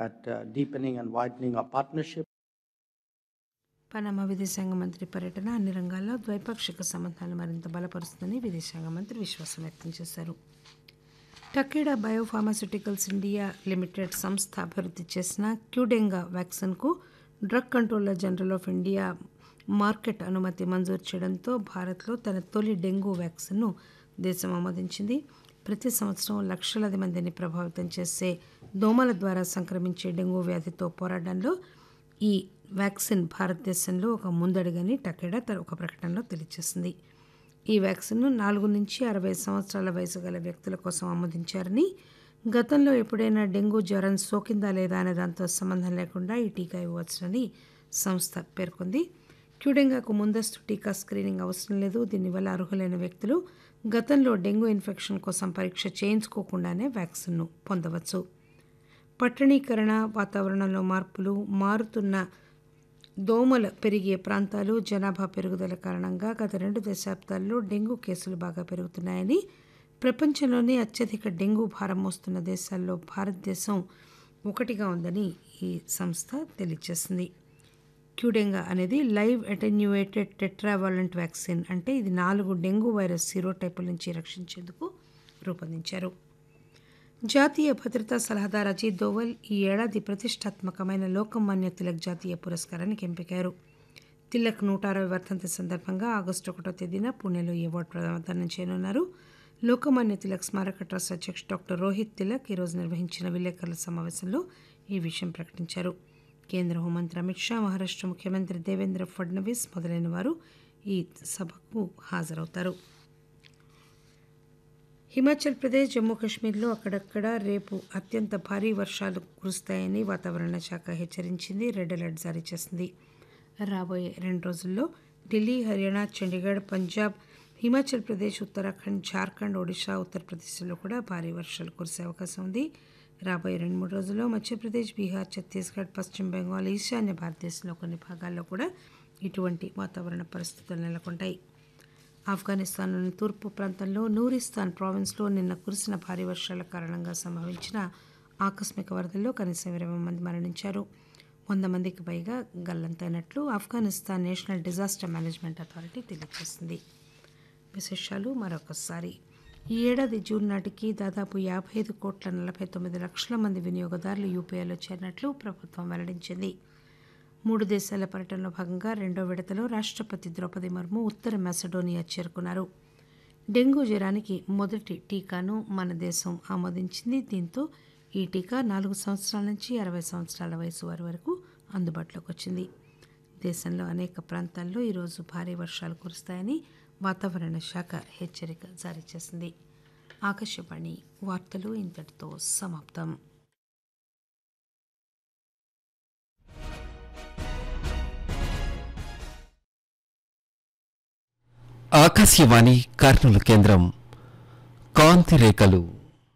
at uh, deepening and widening our partnership. Panama విదేశాంగ మంత్రి పర్యటన అన్ని రంగాల్లో ద్వైపాక్షిక సంబంధాలు మరింత బలపరుస్తుందని విదేశాంగ మంత్రి విశ్వాసం వ్యక్తం చేశారు టకేడా బయోఫార్మాస్యూటికల్స్ ఇండియా లిమిటెడ్ సంస్థ అభివృద్ధి చేసిన క్యూడెంగా వ్యాక్సిన్కు drug controller general of India market అనుమతి మంజూరు చేయడంతో భారత్లో తన తొలి డెంగూ వ్యాక్సిన్ను దేశం ఆమోదించింది ప్రతి సంవత్సరం లక్షలాది మందిని ప్రభావితం చేసే దోమల ద్వారా సంక్రమించే డెంగూ వ్యాధితో పోరాటంలో ఈ వ్యాక్సిన్ భారతదేశంలో ఒక ముందడుగని టకేడా తన ఒక ప్రకటనలో తెలియజేసింది ఈ వ్యాక్సిన్ను నాలుగు నుంచి అరవై సంవత్సరాల వయసు గల వ్యక్తుల కోసం ఆమోదించారని గతంలో ఎప్పుడైనా డెంగూ జ్వరం సోకిందా లేదా అనే దాంతో సంబంధం లేకుండా ఈ టీకా ఇవ్వవచ్చునని సంస్థ పేర్కొంది క్యూడెంగాకు ముందస్తు టీకా స్క్రీనింగ్ అవసరం లేదు దీనివల్ల అర్హులైన వ్యక్తులు గతంలో డెంగూ ఇన్ఫెక్షన్ కోసం పరీక్ష చేయించుకోకుండానే వ్యాక్సిన్ను పొందవచ్చు పట్టణీకరణ వాతావరణంలో మార్పులు మారుతున్న దోమల పెరిగే ప్రాంతాలు జనాభా పెరుగుదల కారణంగా గత రెండు దశాబ్దాల్లో డెంగూ కేసులు బాగా పెరుగుతున్నాయని ప్రపంచంలోనే అత్యధిక డెంగూ భారం మోస్తున్న దేశాల్లో భారతదేశం ఒకటిగా ఉందని ఈ సంస్థ తెలియజేసింది క్యూడెంగా అనేది లైవ్ అటెన్యూయేటెడ్ టెట్రావాలెంట్ వ్యాక్సిన్ అంటే ఇది నాలుగు డెంగూ వైరస్ సీరోటైపుల నుంచి రక్షించేందుకు రూపొందించారు జాతీయ భద్రతా సలహాదారు అజిత్ దోవల్ ఈ ఏడాది ప్రతిష్టాత్మకమైన లోకమాన్య తిలక్ జాతీయ పురస్కారానికి ఎంపికారు తిలక్ నూట అరవై వర్ధంతి సందర్భంగా ఆగస్టు ఒకటో తేదీన పుణెలో ఈ అవార్డు ప్రదానం చేయనున్నారు లోకమాన్య తిలక్ స్మారక ట్రస్ట్ అధ్యక్షుడు డాక్టర్ రోహిత్ తిలక్ ఈరోజు నిర్వహించిన విలేకరుల సమావేశంలో ఈ విషయం ప్రకటించారు కేంద్ర హోంమంత్రి అమిత్ షా మహారాష్ట్ర ముఖ్యమంత్రి దేవేంద్ర ఫడ్నవీస్ మొదలైన వారు ఈ సభకు హాజరవుతారు హిమాచల్ ప్రదేశ్ జమ్మూ కాశ్మీర్లో అక్కడక్కడ రేపు అత్యంత భారీ వర్షాలు కురుస్తాయని వాతావరణ శాఖ హెచ్చరించింది రెడ్ అలర్ట్ జారీ చేసింది రాబోయే రెండు రోజుల్లో ఢిల్లీ హర్యానా చండీగఢ్ పంజాబ్ హిమాచల్ ప్రదేశ్ ఉత్తరాఖండ్ జార్ఖండ్ ఒడిషా ఉత్తరప్రదేశ్లో కూడా భారీ వర్షాలు కురిసే అవకాశం ఉంది రాబోయే రెండు మూడు రోజుల్లో మధ్యప్రదేశ్ బీహార్ ఛత్తీస్గఢ్ పశ్చిమ బెంగాల్ ఈశాన్య భారతదేశంలో కొన్ని భాగాల్లో కూడా ఇటువంటి వాతావరణ పరిస్థితులు నెలకొంటాయి ఆఫ్ఘనిస్తాన్లోని తూర్పు ప్రాంతంలో నూరిస్తాన్ ప్రావిన్స్లో నిన్న కురిసిన భారీ వర్షాల కారణంగా సంభవించిన ఆకస్మిక వరదల్లో కనీసం ఇరవై మంది మరణించారు వంద మందికి పైగా గల్లంతైనట్లు Afghanistan national disaster management authority తెలియజేసింది విశేషాలు మరొకసారి ఈ ఏడాది జూన్ నాటికి దాదాపు యాభై ఐదు కోట్ల నలభై తొమ్మిది లక్షల మంది వినియోగదారులు యూపీఐలో చేరినట్లు ప్రభుత్వం వెల్లడించింది మూడు దేశాల పర్యటనలో భాగంగా రెండో విడతలో రాష్ట్రపతి ద్రౌపది ముర్ము ఉత్తర మెసడోనియా చేరుకున్నారు డెంగూ జ్వరానికి మొదటి టీకాను మన దేశం ఆమోదించింది దీంతో ఈ టీకా నాలుగు సంవత్సరాల నుంచి అరవై సంవత్సరాల వయసు వారి వరకు అందుబాటులోకి వచ్చింది దేశంలో అనేక ప్రాంతాల్లో ఈరోజు భారీ వర్షాలు కురుస్తాయని వాతావరణ శాఖ హెచ్చరిక జారీ చేసింది ఆకాశవాణి వార్తలు ఇంతటితో సమాప్తం ఆకాశవాణి కర్నూలు కేంద్రం కాంతి రేఖలు